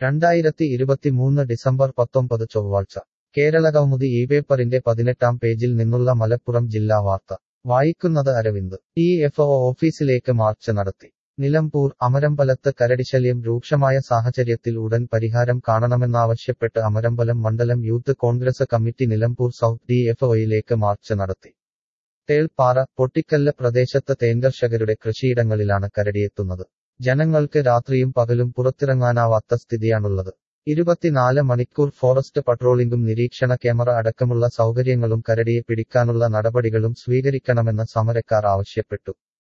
രണ്ടായിരത്തി ഇരുപത്തിമൂന്ന് ഡിസംബർ പത്തൊമ്പത് ചൊവ്വാഴ്ച കേരളകൗമുദി ഈ പേപ്പറിന്റെ പതിനെട്ടാം പേജിൽ നിന്നുള്ള മലപ്പുറം ജില്ലാ വാർത്ത വായിക്കുന്നത് അരവിന്ദ് ടി എഫ് ഒ ഓഫീസിലേക്ക് മാർച്ച് നടത്തി നിലമ്പൂർ അമരമ്പലത്ത് കരടിശല്യം രൂക്ഷമായ സാഹചര്യത്തിൽ ഉടൻ പരിഹാരം കാണണമെന്നാവശ്യപ്പെട്ട് അമരമ്പലം മണ്ഡലം youth Congress committee Nilambur south D F ഒയിലേക്ക് മാർച്ച് നടത്തി തേൾപ്പാറ പൊട്ടിക്കല്ല് പ്രദേശത്ത് തേൻകർഷകരുടെ കൃഷിയിടങ്ങളിലാണ് കരടിയെത്തുന്നത് ജനങ്ങൾക്ക് രാത്രിയും പകലും പുറത്തിറങ്ങാനാവാത്ത സ്ഥിതിയാണുള്ളത് ഇരുപത്തിനാല് മണിക്കൂർ ഫോറസ്റ്റ് പട്രോളിംഗും നിരീക്ഷണ ക്യാമറ അടക്കമുള്ള സൗകര്യങ്ങളും കരടിയെ പിടിക്കാനുള്ള നടപടികളും സ്വീകരിക്കണമെന്ന് സമരക്കാർ ആവശ്യപ്പെട്ടു